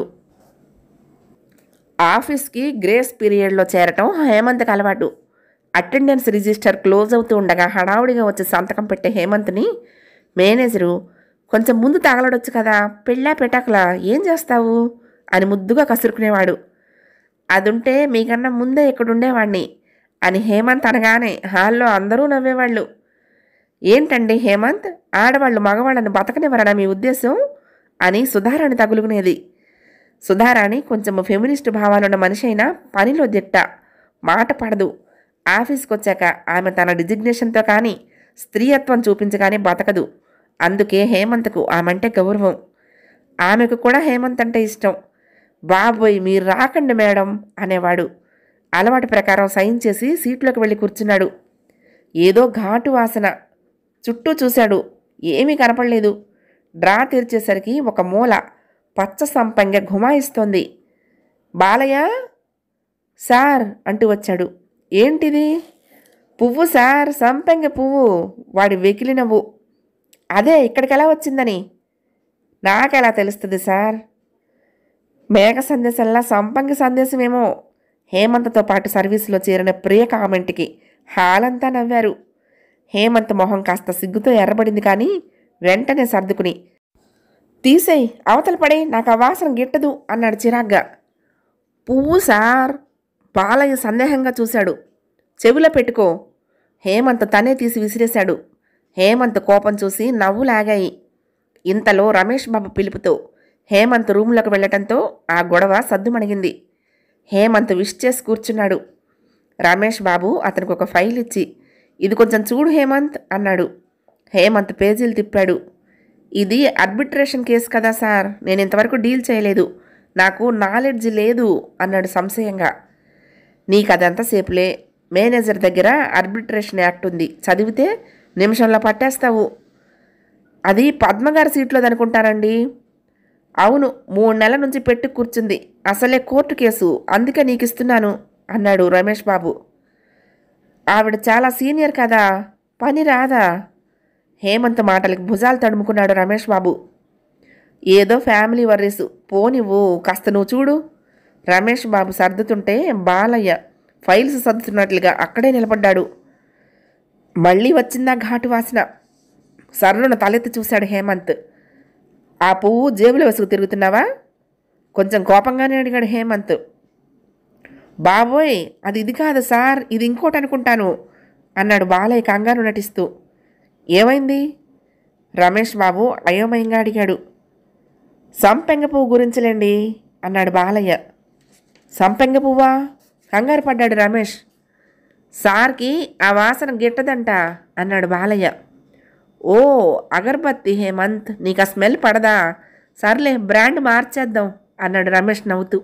ఆఫీస్కి గ్రేస్ పీరియడ్లో చేరటం హేమంత్కి అలవాటు అటెండెన్స్ రిజిస్టర్ క్లోజ్ అవుతూ ఉండగా హడావుడిగా వచ్చి సంతకం పెట్టే హేమంత్ని మేనేజరు కొంచెం ముందు తగలడొచ్చు కదా పెళ్ళా పెట్టాకలా ఏం చేస్తావు అని ముద్దుగా కసురుకునేవాడు అదుంటే మీకన్నా ముందే ఇక్కడ ఉండేవాణ్ణి అని హేమంత్ అనగానే హాల్లో అందరూ నవ్వేవాళ్ళు ఏంటండి హేమంత్ ఆడవాళ్ళు మగవాళ్ళని బతకనివ్వరనా మీ ఉద్దేశం అని సుధారాణి తగులుకునేది సుధారాణి కొంచెం ఫెమినిస్ట్ భావాలున్న మనిషి అయినా పనిలో దిట్ట మాట పడదు ఆఫీస్కి వచ్చాక ఆమె తన డిజిగ్నేషన్తో కానీ స్త్రీయత్వం చూపించి కానీ బతకదు అందుకే హేమంత్కు ఆమెంటే గౌరవం ఆమెకు కూడా హేమంత్ అంటే ఇష్టం బాబోయ్ మీరు రాకండి మేడం అనేవాడు అలవాటు ప్రకారం సైన్ చేసి సీట్లోకి వెళ్ళి కూర్చున్నాడు ఏదో ఘాటు వాసన చుట్టూ చూశాడు ఏమీ కనపడలేదు డ్రా తెరిచేసరికి ఒక మూల పచ్చ సంపంగ గుమాయిస్తోంది బాలయ్య సార్ అంటూ వచ్చాడు ఏంటిది పువ్వు సార్ సంపెంగ పువ్వు వాడి వెకిలి నవ్వు అదే ఇక్కడికి ఎలా వచ్చిందని నాకెలా తెలుస్తుంది సార్ మేఘ సందేశంలా సంపంగి సందేశమేమో హేమంత్తో పాటు సర్వీసులో చేరిన ప్రియ కామెంట్కి హాలంతా నవ్వారు హేమంత్ మొహం కాస్త సిగ్గుతో ఎర్రబడింది కానీ వెంటనే సర్దుకుని తీసేయ్ అవతల పడే నాకు ఆ వాసన గిట్టదు అన్నాడు చిరాగ్గా పువ్వు సార్ బాలయ్య సందేహంగా చూశాడు చెవిలో పెట్టుకో హేమంత్ తనే తీసి విసిరేశాడు హేమంత్ కోపం చూసి నవ్వు లాగాయి ఇంతలో రమేష్ బాబు పిలుపుతో హేమంత్ రూమ్లోకి వెళ్ళటంతో ఆ గొడవ సద్దుమణిగింది హేమంత్ విష్ చేసి కూర్చున్నాడు రమేష్ బాబు అతనికి ఒక ఫైల్ ఇచ్చి ఇది కొంచెం చూడు హేమంత్ అన్నాడు హేమంత్ పేజీలు తిప్పాడు ఇది ఆర్బిట్రేషన్ కేసు కదా సార్ నేను ఇంతవరకు డీల్ చేయలేదు నాకు నాలెడ్జ్ లేదు అన్నాడు సంశయంగా నీకు అదంతసేపులే మేనేజర్ దగ్గర ఆర్బిట్రేషన్ యాక్ట్ ఉంది చదివితే నిమిషంలో పట్టేస్తావు అది పద్మగారి సీట్లోది అనుకుంటానండి అవును మూడు నెలల నుంచి పెట్టి కూర్చుంది అసలే కోర్టు కేసు అందుకే నీకు ఇస్తున్నాను అన్నాడు రమేష్ బాబు ఆవిడ చాలా సీనియర్ కదా పని రాదా హేమంత్ మాటలకు భుజాలు తడుముకున్నాడు రమేష్ బాబు ఏదో ఫ్యామిలీ వర్రీస్ పోనివ్వు కాస్త నువ్వు చూడు రమేష్ బాబు సర్దుతుంటే బాలయ్య ఫైల్స్ సర్దుతున్నట్లుగా అక్కడే నిలబడ్డాడు మళ్ళీ వచ్చిందా ఘాటు వాసన సర్రున తలెత్తి చూశాడు హేమంత్ ఆ పువ్వు జేబులో వేసుకు తిరుగుతున్నావా కొంచెం కోపంగానే అడిగాడు హేమంత్ బాబోయ్ అది ఇది కాదు సార్ ఇది ఇంకోటి అనుకుంటాను అన్నాడు బాలయ్య కంగారు నటిస్తూ ఏమైంది రమేష్ బాబు అయోమయంగా అడిగాడు సంపెంగ పువ్వు గురించిలేండి అన్నాడు బాలయ్య సంపెంగ పువ్వా కంగారు పడ్డాడు రమేష్ సార్కి ఆ వాసన గిట్టదంట అన్నాడు బాలయ్య ఓ అగర్బత్తి హేమంత్ నీకు ఆ స్మెల్ పడదా సర్లే బ్రాండ్ మార్చేద్దాం అన్నాడు రమేష్ నవ్వుతూ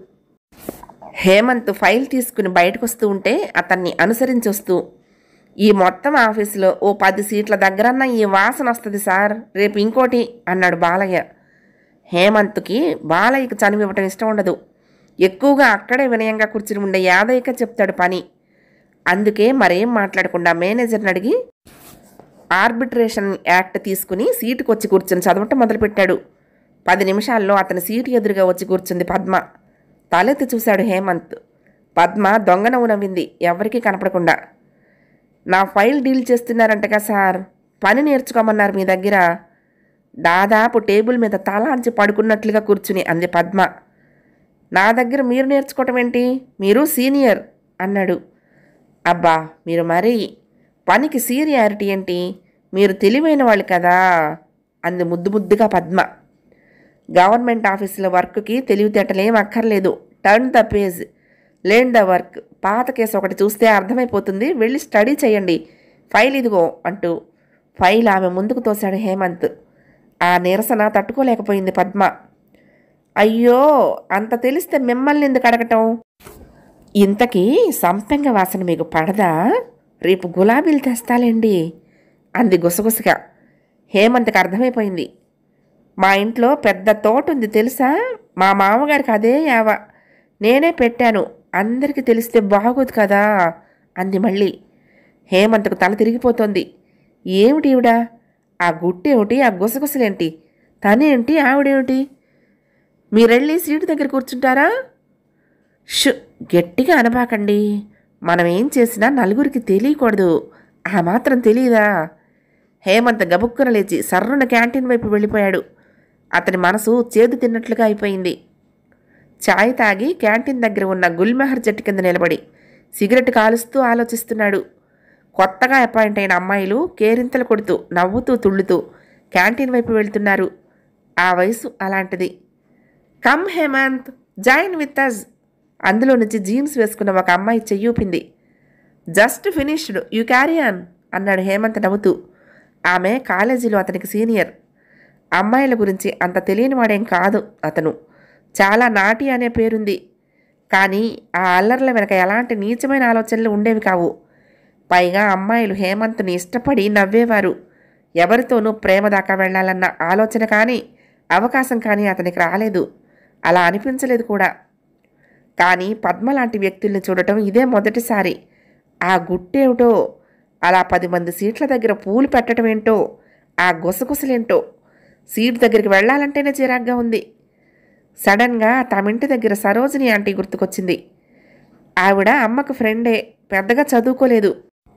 హేమంత్ ఫైల్ తీసుకుని బయటకు వస్తూ ఉంటే అతన్ని అనుసరించి వస్తూ ఈ మొత్తం ఆఫీసులో ఓ పది సీట్ల దగ్గరన్న ఈ వాసన వస్తుంది సార్ రేపు ఇంకోటి అన్నాడు బాలయ్య హేమంత్కి బాలయ్యకు చనువు ఇవ్వటం ఇష్టం ఉండదు ఎక్కువగా అక్కడే వినయంగా కూర్చుని ఉండే యాదయ్యక చెప్తాడు పని అందుకే మరేం మాట్లాడకుండా మేనేజర్ని అడిగి ఆర్బిట్రేషన్ యాక్ట్ తీసుకుని సీటుకు వచ్చి కూర్చుని చదవటం మొదలుపెట్టాడు పది నిమిషాల్లో అతని సీటు ఎదురుగా వచ్చి కూర్చుంది పద్మ తలెత్తి చూశాడు హేమంత్ పద్మ దొంగ నవ్వు నవ్వింది ఎవరికీ కనపడకుండా నా ఫైల్ డీల్ చేస్తున్నారంటగా సార్ పని నేర్చుకోమన్నారు మీ దగ్గర దాదాపు టేబుల్ మీద తలాంచి పడుకున్నట్లుగా కూర్చుని అంది పద్మ నా దగ్గర మీరు నేర్చుకోవటం ఏంటి మీరు సీనియర్ అన్నాడు అబ్బా మీరు మరీ పనికి సీనియారిటీ ఏంటి మీరు తెలివైన వాళ్ళు కదా అంది ముద్దు ముద్దుగా పద్మ గవర్నమెంట్ ఆఫీసులో వర్క్కి తెలివితేటలేం అక్కర్లేదు turn the page learn the work పాత కేసు ఒకటి చూస్తే అర్థమైపోతుంది వెళ్ళి స్టడీ చేయండి ఫైల్ ఇదిగో అంటూ ఫైల్ ఆమె ముందుకు తోశాడు హేమంత్ ఆ నిరసన తట్టుకోలేకపోయింది పద్మ అయ్యో అంత తెలిస్తే మిమ్మల్ని ఎందుకు అడగటం ఇంతకీ సంపెంగ వాసన మీకు పడదా రేపు గులాబీలు తెస్తాలేండి అంది గుసగుసగా హేమంత్కి అర్థమైపోయింది మా ఇంట్లో పెద్ద తోట ఉంది తెలుసా మా మామగారికి అదే యావ నేనే పెట్టాను అందరికీ తెలిస్తే బాగోదు కదా అంది మళ్ళీ హేమంత్కు తల తిరిగిపోతోంది ఏమిటి ఈవిడ ఆ గుట్టేమిటి ఆ గుసగుసలేంటి తనేంటి ఆవిడేమిటి మీరెళ్ళి సీటు దగ్గర కూర్చుంటారా షు గట్టిగా అనబాకండి మనం ఏం చేసినా నలుగురికి తెలియకూడదు ఆ మాత్రం తెలియదా హేమంత్ గబుక్కున లేచి సర్రున క్యాంటీన్ వైపు వెళ్ళిపోయాడు అతని మనసు చేదు తిన్నట్లుగా అయిపోయింది చాయ్ తాగి క్యాంటీన్ దగ్గర ఉన్న గుల్మెహర్ చెట్టు కింద నిలబడి సిగరెట్ కాలుస్తూ ఆలోచిస్తున్నాడు కొత్తగా అపాయింట్ అయిన అమ్మాయిలు కేరింతలు కొడుతూ నవ్వుతూ తుళ్ళుతూ క్యాంటీన్ వైపు వెళ్తున్నారు ఆ వయసు అలాంటిది come Hemanth join with us అందులో నుంచి జీన్స్ వేసుకున్న ఒక అమ్మాయి చెయ్యూపింది just finished you carry on అన్నాడు హేమంత్ నవ్వుతూ ఆమె కాలేజీలో అతనికి సీనియర్ అమ్మాయిల గురించి అంత తెలియని వాడేం కాదు అతను చాలా నాటి అనే పేరుంది కానీ ఆ అల్లర్ల వెనక ఎలాంటి నీచమైన ఆలోచనలు ఉండేవి కావు పైగా అమ్మాయిలు హేమంత్ని ఇష్టపడి నవ్వేవారు ఎవరితోనూ ప్రేమ దాకా వెళ్ళాలన్న ఆలోచన కానీ అవకాశం కానీ అతనికి రాలేదు అలా అనిపించలేదు కూడా కానీ పద్మ లాంటి వ్యక్తుల్ని చూడటం ఇదే మొదటిసారి ఆ గుట్టేమిటో అలా పది మంది సీట్ల దగ్గర పూలు పెట్టడం ఏంటో ఆ గుసగుసలేంటో సీట్ దగ్గరికి వెళ్ళాలంటేనే చిరాగ్గా ఉంది సడన్గా తమింటి దగ్గర సరోజిని ఆంటీ గుర్తుకొచ్చింది ఆవిడ అమ్మకు ఫ్రెండే పెద్దగా చదువుకోలేదు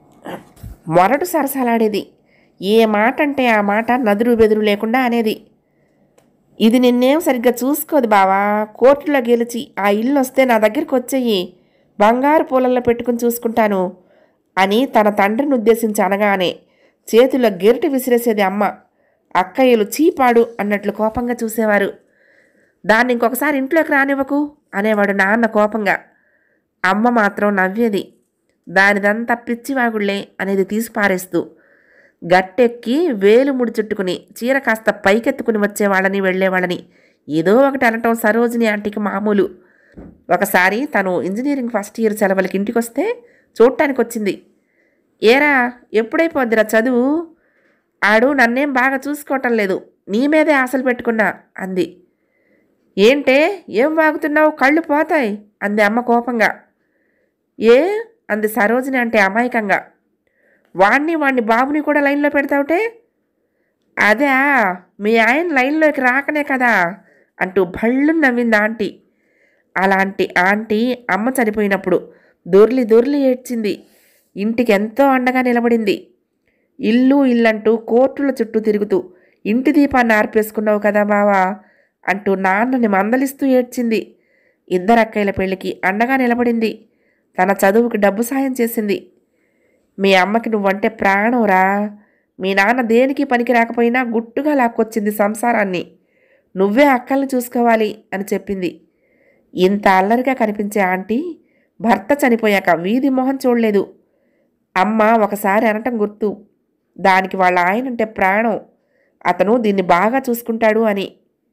మొరటు సరసాలాడేది ఏ మాట అంటే ఆ మాట నదురు బెదురు లేకుండా అనేది ఇది నిన్నేం సరిగ్గా చూసుకోదు బావా కోర్టులో గెలిచి ఆ ఇల్లు వస్తే నా దగ్గరికి వచ్చేయి బంగారు పూలల్లో పెట్టుకుని చూసుకుంటాను అని తన తండ్రిని ఉద్దేశించి అనగానే చేతిలో గెరిటి విసిరేసేది అమ్మ అక్కయ్యలు చీపాడు అన్నట్లు కోపంగా చూసేవారు దాన్ని ఇంకొకసారి ఇంట్లోకి రానివ్వకు అనేవాడు నాన్న కోపంగా అమ్మ మాత్రం నవ్వేది దానిదంతా పిచ్చివాగుళ్లే అనేది తీసి పారేస్తూ గట్టెక్కి వేలు ముడి చుట్టుకుని చీర కాస్త పైకెత్తుకుని వచ్చేవాళ్ళని వెళ్ళేవాళ్ళని ఏదో ఒకటి అనటం సరోజిని ఆంటీకి మామూలు ఒకసారి తను ఇంజనీరింగ్ ఫస్ట్ ఇయర్ సెలవులకి ఇంటికి వస్తే చూడటానికి వచ్చింది ఏరా ఎప్పుడైపోద్దిరా చదువు ఆడు నన్నేం బాగా చూసుకోవటం లేదు నీ మీదే ఆశలు పెట్టుకున్నా అంది ఏంటే ఏం వాగుతున్నావు కళ్ళు పోతాయి అంది అమ్మ కోపంగా ఏ అంది సరోజిని అంటే అమాయకంగా వాణ్ణి వాణ్ణి బాబుని కూడా లైన్లో పెడతావుటే అదే మీ ఆయన లైన్లోకి రాకనే కదా అంటూ భళ్ళు నవ్వింది ఆంటీ అలాంటి ఆంటీ అమ్మ చనిపోయినప్పుడు దొర్లి దొర్లి ఏడ్చింది ఇంటికి ఎంతో అండగా నిలబడింది ఇల్లు ఇల్లంటూ కోర్టుల చుట్టూ తిరుగుతూ ఇంటి దీపాన్ని ఆర్పేసుకున్నావు కదా బావా అంటూ నాన్నని మందలిస్తూ ఏడ్చింది ఇద్దరు అక్కయ్యల పెళ్లికి అండగా నిలబడింది తన చదువుకి డబ్బు సాయం చేసింది మీ అమ్మకి నువ్వంటే ప్రాణంరా మీ నాన్న దేనికి పనికి రాకపోయినా గుట్టుగా లాక్కొచ్చింది సంసారాన్ని నువ్వే అక్కల్ని చూసుకోవాలి అని చెప్పింది ఇంత అల్లరిగా కనిపించే ఆంటీ భర్త చనిపోయాక వీధి మొహం చూడలేదు అమ్మ ఒకసారి అనటం గుర్తు దానికి వాళ్ళ ఆయనంటే ప్రాణం అతను దీన్ని బాగా చూసుకుంటాడు అని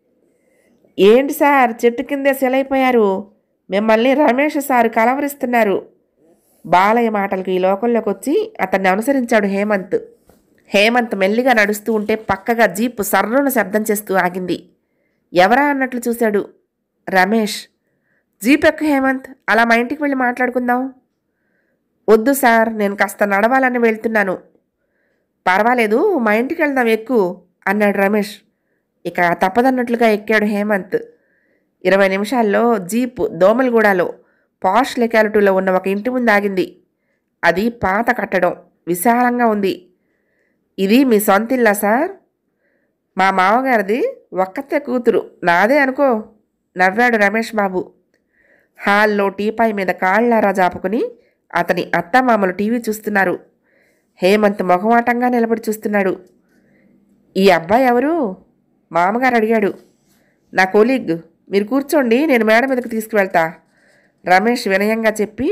ఏంటి సార్ చెట్టు కిందే సెలైపోయారు మిమ్మల్ని రమేష్ సార్ కలవరిస్తున్నారు బాలయ్య మాటలకు ఈ లోకంలోకి వచ్చి అతన్ని అనుసరించాడు హేమంత్ హేమంత్ మెల్లిగా నడుస్తూ ఉంటే పక్కగా జీపు సర్రున శబ్దం చేస్తూ ఆగింది ఎవరా అన్నట్లు చూశాడు రమేష్ జీప్ ఎక్కు హేమంత్ అలా మా ఇంటికి వెళ్ళి మాట్లాడుకుందాం వద్దు సార్ నేను కాస్త నడవాలని వెళ్తున్నాను పర్వాలేదు మా ఇంటికి వెళ్దాం ఎక్కువ అన్నాడు రమేష్ ఇక తప్పదన్నట్లుగా ఎక్కాడు హేమంత్ ఇరవై నిమిషాల్లో జీప్ దోమలగూడలో పాష్ లొకాలిటీలో ఉన్న ఒక ఇంటి ముందు ఆగింది అది పాత కట్టడం విశాలంగా ఉంది ఇది మీ సొంత ఇల్లా సార్ మా మామగారిది ఒక్కతే కూతురు నాదే అనుకో నవ్వాడు రమేష్ బాబు హాల్లో టీపాయ్ మీద కాళ్ళారా జాపుకుని అతని అత్తమామలు టీవీ చూస్తున్నారు హేమంత్ మొహమాటంగా నిలబడి చూస్తున్నాడు ఈ అబ్బాయి ఎవరు మామగారు అడిగాడు నా కొలీగ్ మీరు కూర్చోండి నేను మేడ మీదకి తీసుకువెళ్తా రమేష్ వినయంగా చెప్పి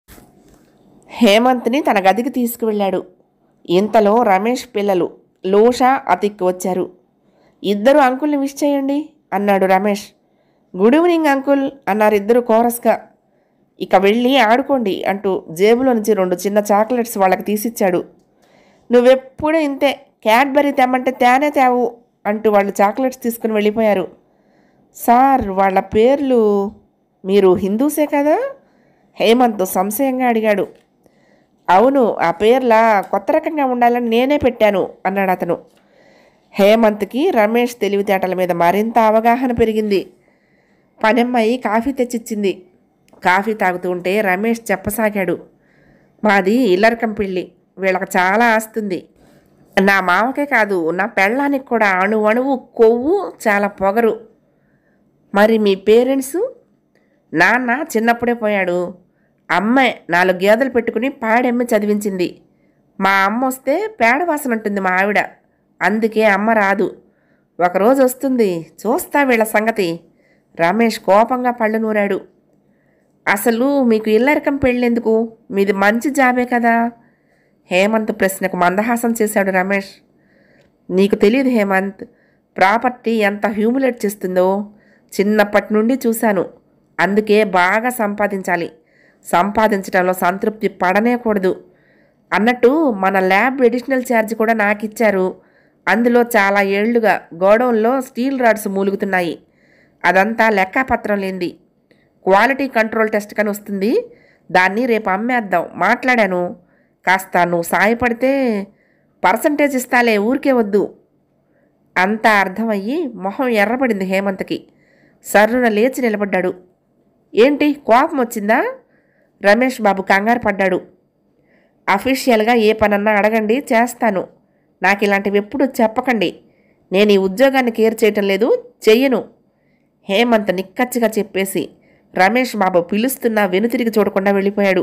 హేమంత్ని తన గదికి తీసుకువెళ్ళాడు ఇంతలో రమేష్ పిల్లలు లోషా అతిక్ వచ్చారు ఇద్దరు అంకుల్ని విష్ చేయండి అన్నాడు రమేష్ గుడ్ ఈవినింగ్ అంకుల్ అన్నారు ఇద్దరు కోరస్గా ఇక వెళ్ళి ఆడుకోండి అంటూ జేబులో నుంచి రెండు చిన్న చాక్లెట్స్ వాళ్ళకి తీసిచ్చాడు నువ్వెప్పుడూ ఇంతే క్యాడ్బరీ తెమ్మంటే తేనే తేవు అంటూ వాళ్ళు చాక్లెట్స్ తీసుకుని వెళ్ళిపోయారు సార్ వాళ్ళ పేర్లు మీరు హిందూసే కదా హేమంత్ సంశయంగా అడిగాడు అవును ఆ పేర్లా కొత్త రకంగా ఉండాలని నేనే పెట్టాను అన్నాడు అతను హేమంత్కి రమేష్ తెలివితేటల మీద మరింత అవగాహన పెరిగింది పనమ్మాయి కాఫీ తెచ్చిచ్చింది కాఫీ తాగుతూ ఉంటే రమేష్ చెప్పసాగాడు మాది ఇల్లరకం పెళ్ళి వీళ్ళకి చాలా ఆస్తుంది నా మామకే కాదు నా పెళ్ళానికి కూడా అణు అణువు కొవ్వు చాలా పొగరు మరి మీ పేరెంట్స్ నాన్న చిన్నప్పుడే పోయాడు అమ్మాయి నాలుగు గేదెలు పెట్టుకుని పాడెమ్మి చదివించింది మా అమ్మ వస్తే పేడ వాసన ఉంటుంది మా ఆవిడ అందుకే అమ్మ రాదు ఒకరోజు వస్తుంది చూస్తా వీళ్ళ సంగతి రమేష్ కోపంగా పళ్ళు నూరాడు అసలు మీకు ఇల్లరికం పెళ్ళెందుకు మీది మంచి జాబే కదా హేమంత్ ప్రశ్నకు మందహాసం చేశాడు రమేష్ నీకు తెలియదు హేమంత్ ప్రాపర్టీ ఎంత హ్యూములేట్ చేస్తుందో చిన్నప్పటి నుండి చూశాను అందుకే బాగా సంపాదించాలి సంపాదించడంలో సంతృప్తి పడనేకూడదు అన్నట్టు మన ల్యాబ్ ఎడిషనల్ ఛార్జ్ కూడా నాకు ఇచ్చారు అందులో చాలా ఏళ్లుగా గోడౌన్లో స్టీల్ రాడ్స్ మూలుగుతున్నాయి అదంతా లెక్కాపత్రం లేనిది క్వాలిటీ కంట్రోల్ టెస్ట్ కని వస్తుంది దాన్ని రేపు అమ్మేద్దాం మాట్లాడాను కాస్త నువ్వు సాయపడితే పర్సంటేజ్ ఇస్తాలే ఊరికే వద్దు అంతా అర్థమయ్యి మొహం ఎర్రబడింది హేమంత్కి సర్రున లేచి నిలబడ్డాడు ఏంటి కోపం వచ్చిందా రమేష్ బాబు కంగారు పడ్డాడు అఫీషియల్గా ఏ పనన్నా అడగండి చేస్తాను నాకు ఇలాంటివి ఎప్పుడు చెప్పకండి నేను ఈ ఉద్యోగాన్ని కేర్ చేయటం లేదు చెయ్యను హేమంత్ నిక్కచ్చిగా చెప్పేసి రమేష్ బాబు పిలుస్తున్నా వెనుతిరిగి చూడకుండా వెళ్ళిపోయాడు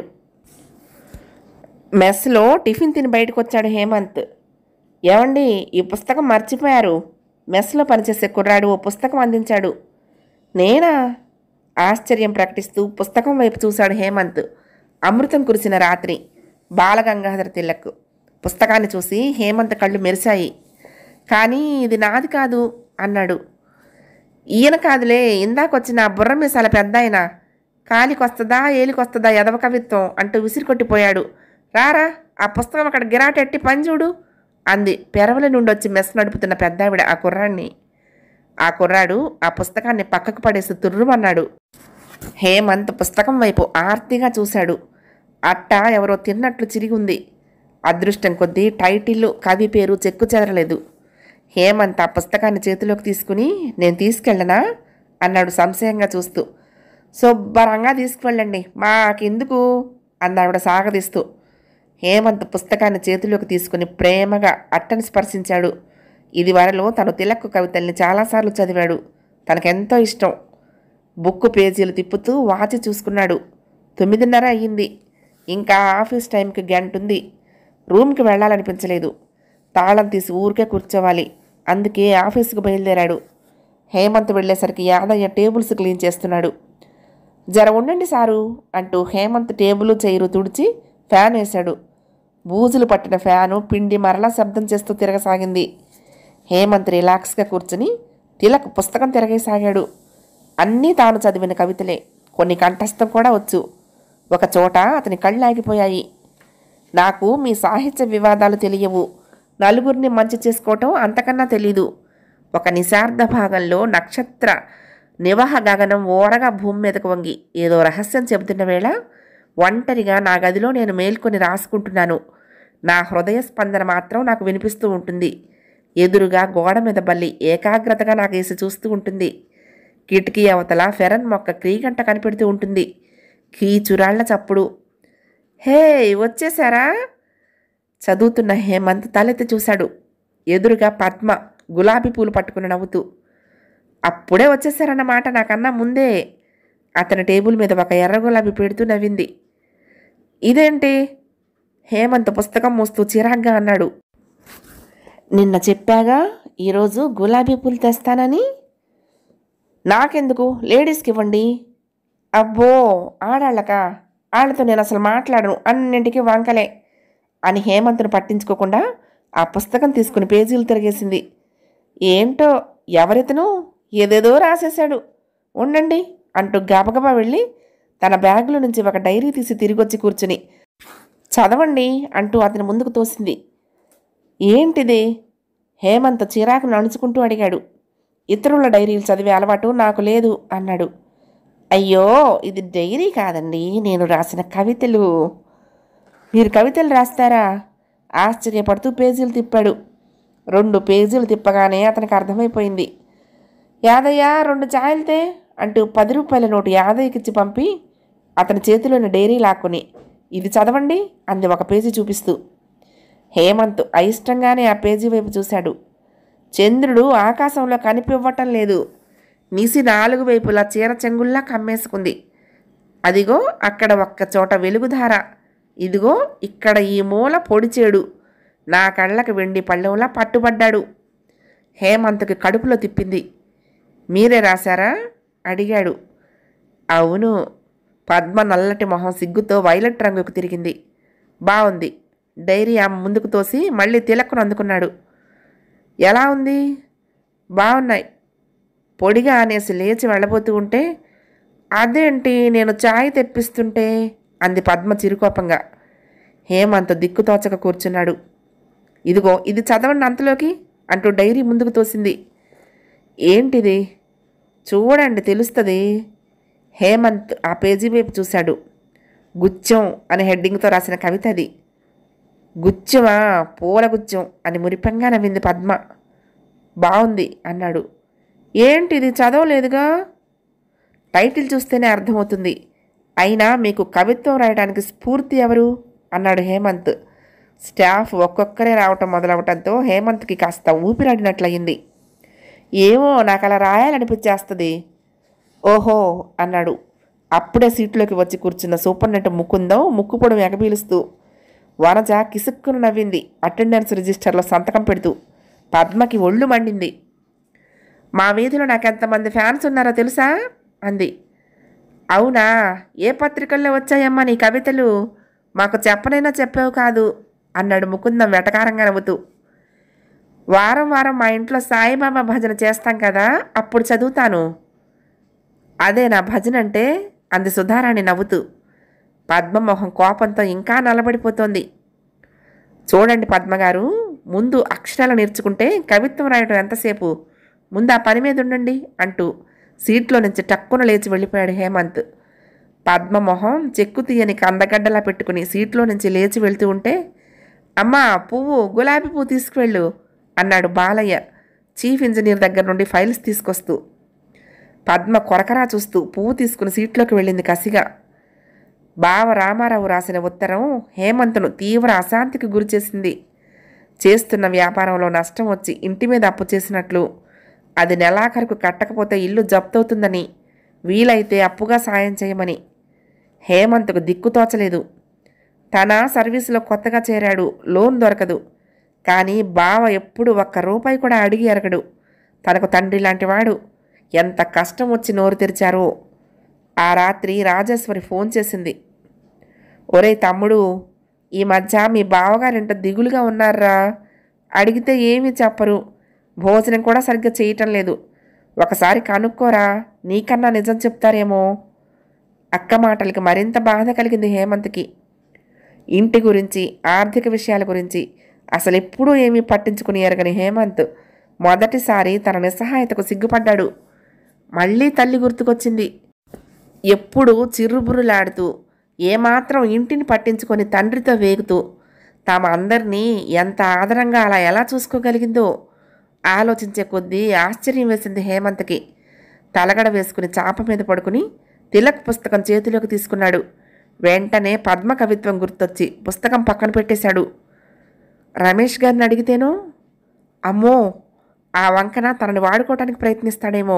మెస్లో టిఫిన్ తిని బయటకు వచ్చాడు హేమంత్ ఏమండి ఈ పుస్తకం మర్చిపోయారు మెస్లో పనిచేసే కుర్రాడు ఓ పుస్తకం అందించాడు నేనా ఆశ్చర్యం ప్రకటిస్తూ పుస్తకం వైపు చూశాడు హేమంత్ అమృతం కురిసిన రాత్రి బాలగంగాధర తిలక్ పుస్తకాన్ని చూసి హేమంత్ కళ్ళు మెరిశాయి కానీ ఇది నాది కాదు అన్నాడు ఈయన కాదులే ఇందాకొచ్చిన బుర్ర మీసాల పెద్ద ఆయన కాలికొస్తుందా ఏలికొస్తుందా ఎదవ కవిత్వం అంటూ విసిరికొట్టిపోయాడు రారా ఆ పుస్తకం అక్కడ గిరాటెట్టి పని చూడు అంది పెరవల నుండి వచ్చి మెస్ నడుపుతున్న పెద్దావిడ ఆ కుర్రాడిని ఆ కుర్రాడు ఆ పుస్తకాన్ని పక్కకు పడేసి తుర్రుమన్నాడు హేమంత్ పుస్తకం వైపు ఆర్తిగా చూశాడు అట్ట ఎవరో తిన్నట్లు చిరిగి ఉంది అదృష్టం కొద్దీ టైటిల్ కవి పేరు చెక్కు చెదరలేదు హేమంత్ ఆ పుస్తకాన్ని చేతిలోకి తీసుకుని నేను తీసుకెళ్ళనా అన్నాడు సంశయంగా చూస్తూ శుభ్రంగా తీసుకువెళ్ళండి మాకెందుకు అందావిడ సాగదీస్తూ హేమంత్ పుస్తకాన్ని చేతిలోకి తీసుకుని ప్రేమగా అట్టని స్పర్శించాడు ఇది వరలో తను తిలక్కు కవితల్ని చాలాసార్లు చదివాడు తనకెంతో ఇష్టం బుక్కు పేజీలు తిప్పుతూ వాచి చూసుకున్నాడు తొమ్మిదిన్నర అయ్యింది ఇంకా ఆఫీస్ టైంకి గంట ఉంది రూమ్కి వెళ్ళాలనిపించలేదు తాళం తీసి ఊరికే కూర్చోవాలి అందుకే ఆఫీస్కి బయలుదేరాడు హేమంత్ వెళ్ళేసరికి యాదయ్య టేబుల్స్ క్లీన్ చేస్తున్నాడు జర ఉండండి సారు అంటూ హేమంత్ టేబుల్ చైరు తుడిచి ఫ్యాన్ వేశాడు బూజులు పట్టిన ఫ్యాను పిండి మరలా శబ్దం చేస్తూ తిరగసాగింది హేమంత్ రిలాక్స్గా కూర్చుని తిలక్ పుస్తకం తిరగసాగాడు అన్నీ తాను చదివిన కవితలే కొన్ని కంఠస్థం కూడా వచ్చు ఒక చోట అతని కళ్ళు ఆగిపోయాయి నాకు మీ సాహిత్య వివాదాలు తెలియవు నలుగురిని మంచి చేసుకోవటం అంతకన్నా తెలీదు ఒక నిశార్థ భాగంలో నక్షత్ర నివహ గగనం ఓరగా భూమి మీదకు వంగి ఏదో రహస్యం చెబుతున్న వేళ ఒంటరిగా నా గదిలో నేను మేల్కొని రాసుకుంటున్నాను నా హృదయ స్పందన మాత్రం నాకు వినిపిస్తూ ఉంటుంది ఎదురుగా గోడ మీద బల్లి ఏకాగ్రతగా నాకు వేసి చూస్తూ ఉంటుంది కిటికీ అవతల ఫెరన్ మొక్క క్రీగంట కనిపెడుతూ ఉంటుంది కీచురాళ్ల చప్పుడు హే వచ్చేసారా చదువుతున్న హేమంత్ తలెత్తి చూశాడు ఎదురుగా పద్మ గులాబీ పూలు పట్టుకుని నవ్వుతూ అప్పుడే వచ్చేసారన్నమాట నాకన్నా ముందే అతని టేబుల్ మీద ఒక ఎర్ర గులాబీ పెడుతూ నవ్వింది ఇదేంటి హేమంత్ పుస్తకం మూస్తూ చిరాగ్గా అన్నాడు నిన్న చెప్పాగా ఈరోజు గులాబీ పూలు తెస్తానని నాకెందుకు లేడీస్కి ఇవ్వండి అబ్బో ఆడాళ్ళకా వాళ్ళతో నేను అసలు మాట్లాడను అన్నింటికి వంకలే అని హేమంత్ను పట్టించుకోకుండా ఆ పుస్తకం తీసుకుని పేజీలు తిరిగేసింది ఏంటో ఎవరితను ఏదేదో రాసేశాడు ఉండండి అంటూ గబగబా వెళ్ళి తన బ్యాగులో నుంచి ఒక డైరీ తీసి తిరిగొచ్చి కూర్చుని చదవండి అంటూ అతని ముందుకు తోసింది ఏంటిది హేమంత్ చిరాకు నడుచుకుంటూ అడిగాడు ఇతరుల డైరీలు చదివే అలవాటు నాకు లేదు అన్నాడు అయ్యో ఇది డైరీ కాదండి నేను రాసిన కవితలు మీరు కవితలు రాస్తారా ఆశ్చర్యపడుతూ పేజీలు తిప్పాడు రెండు పేజీలు తిప్పగానే అతనికి అర్థమైపోయింది యాదయ్య రెండు ఛాయలతే అంటూ పది రూపాయల నోటు యాదయ్యకిచ్చి పంపి అతని చేతిలోని డైరీ లాక్కుని ఇది చదవండి అంది ఒక పేజీ చూపిస్తూ హేమంత్ అయిష్టంగానే ఆ పేజీ వైపు చూశాడు చంద్రుడు ఆకాశంలో కనిపివ్వటం లేదు నిసి నాలుగు వైపులా చీర చెంగుల్లా కమ్మేసుకుంది అదిగో అక్కడ ఒక్క చోట వెలుగుధార ఇదిగో ఇక్కడ ఈ మూల పొడిచేడు నా కళ్ళకి వెండి పళ్ళెంలా పట్టుబడ్డాడు హేమంత్కి కడుపులో తిప్పింది మీరే రాశారా అడిగాడు అవును పద్మ నల్లటి మొహం సిగ్గుతో వైలెట్ రంగుకు తిరిగింది బాగుంది డైరీ ఆమె ముందుకు తోసి మళ్ళీ తిలక్కును అందుకున్నాడు ఎలా ఉంది బాగున్నాయి పొడిగా అనేసి లేచి వెళ్ళబోతూ ఉంటే అదేంటి నేను ఛాయ్ తెప్పిస్తుంటే అంది పద్మ చిరుకోపంగా హేమంత్ దిక్కుతోచక కూర్చున్నాడు ఇదిగో ఇది చదవండి అంతలోకి అంటూ డైరీ ముందుకు తోసింది ఏంటిది చూడండి తెలుస్తుంది హేమంత్ ఆ పేజీ వైపు చూశాడు గుచ్చం అనే హెడ్డింగ్తో రాసిన కవిత అది గుచ్చమా పూల గుచ్చం అని మురిపంగా నవ్వింది పద్మ బాగుంది అన్నాడు ఏంటిది చదవలేదుగా టైటిల్ చూస్తేనే అర్థమవుతుంది అయినా మీకు కవిత్వం రాయడానికి స్ఫూర్తి ఎవరు అన్నాడు హేమంత్ స్టాఫ్ ఒక్కొక్కరే రావటం మొదలవటంతో హేమంత్కి కాస్త ఊపిరాడినట్లయింది ఏమో నాకు అలా రాయాలనిపించేస్తుంది ఓహో అన్నాడు అప్పుడే సీట్లోకి వచ్చి కూర్చున్న సూపర్నెట్ ముకుందం ముక్కు పొడవు ఎగబీలుస్తూ వనజ కిసుక్కును నవ్వింది అటెండెన్స్ రిజిస్టర్లో సంతకం పెడుతూ పద్మకి ఒళ్ళు మండింది మా వీధిలో నాకు ఎంతమంది ఫ్యాన్స్ ఉన్నారో తెలుసా అంది అవునా ఏ పత్రికల్లో వచ్చాయమ్మా నీ కవితలు మాకు చెప్పనైనా చెప్పావు కాదు అన్నాడు ముకుందం వెటకారంగా నవ్వుతూ వారం వారం మా ఇంట్లో సాయిబాబా భజన చేస్తాం కదా అప్పుడు చదువుతాను అదే నా భజన అంటే అంది సుధారాణి నవ్వుతూ పద్మమోహం కోపంతో ఇంకా నలబడిపోతోంది చూడండి పద్మగారు ముందు అక్షరాలు నేర్చుకుంటే కవిత్వం రాయడం ఎంతసేపు ముందు ఆ పని మీద ఉండండి అంటూ సీట్లో నుంచి టక్కున లేచి వెళ్ళిపోయాడు హేమంత్ పద్మమోహం చెక్కు తీయని కందగడ్డలా పెట్టుకుని సీట్లో నుంచి లేచి వెళ్తూ ఉంటే అమ్మా పువ్వు గులాబీ పువ్వు తీసుకువెళ్ళు అన్నాడు బాలయ్య చీఫ్ ఇంజనీర్ దగ్గర నుండి ఫైల్స్ తీసుకొస్తూ పద్మ కొరకరా చూస్తూ పువ్వు తీసుకుని సీట్లోకి వెళ్ళింది కసిగా బావ రామారావు రాసిన ఉత్తరం హేమంత్ను తీవ్ర అశాంతికి గురిచేసింది చేస్తున్న వ్యాపారంలో నష్టం వచ్చి ఇంటి మీద అప్పు చేసినట్లు అది నెలాఖరుకు కట్టకపోతే ఇల్లు జప్తవుతుందని వీలైతే అప్పుగా సాయం చేయమని హేమంత్కు దిక్కు తోచలేదు తన సర్వీసులో కొత్తగా చేరాడు లోన్ దొరకదు కానీ బావ ఎప్పుడు ఒక్క రూపాయి కూడా అడిగి ఎరగడు తనకు తండ్రి లాంటివాడు ఎంత కష్టం వచ్చి నోరు తెరిచారో ఆ రాత్రి రాజేశ్వరి ఫోన్ చేసింది ఒరేయ్ తమ్ముడు ఈ మధ్య మీ బావగారింట దిగులుగా ఉన్నారా అడిగితే ఏమీ చెప్పరు భోజనం కూడా సరిగ్గా చేయటం లేదు ఒకసారి కనుక్కోరా నీకన్నా నిజం చెప్తారేమో అక్క మాటలకి మరింత బాధ కలిగింది హేమంత్కి ఇంటి గురించి ఆర్థిక విషయాల గురించి అసలు ఎప్పుడూ ఏమీ పట్టించుకుని ఎరగని హేమంత్ మొదటిసారి తన నిస్సహాయతకు సిగ్గుపడ్డాడు మళ్ళీ తల్లి గుర్తుకొచ్చింది ఎప్పుడూ చిర్రుబుర్రులాడుతూ ఏమాత్రం ఇంటిని పట్టించుకొని తండ్రితో వేగుతూ తాము అందరినీ ఎంత ఆదరంగా అలా ఎలా చూసుకోగలిగిందో ఆలోచించే కొద్దీ ఆశ్చర్యం వేసింది హేమంత్కి తలగడ వేసుకుని చాప మీద పడుకుని తిలక్ పుస్తకం చేతిలోకి తీసుకున్నాడు వెంటనే పద్మ కవిత్వం గుర్తొచ్చి పుస్తకం పక్కన పెట్టేశాడు రమేష్ గారిని అడిగితేనో అమ్మో ఆ వంకన తనని వాడుకోవటానికి ప్రయత్నిస్తాడేమో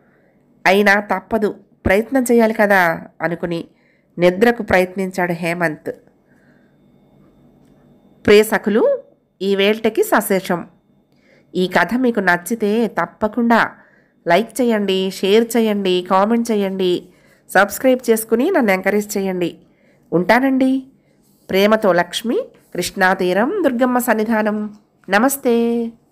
అయినా తప్పదు ప్రయత్నం చేయాలి కదా అనుకుని నిద్రకు ప్రయత్నించాడు హేమంత్ ప్రియ సఖులు ఈ వేల్టకి సశేషం ఈ కథ మీకు నచ్చితే తప్పకుండా లైక్ చేయండి షేర్ చేయండి కామెంట్ చేయండి సబ్స్క్రైబ్ చేసుకుని నన్ను ఎంకరేజ్ చేయండి ఉంటానండి ప్రేమతో లక్ష్మి కృష్ణాతీరం దుర్గమ్మ సన్నిధానం నమస్తే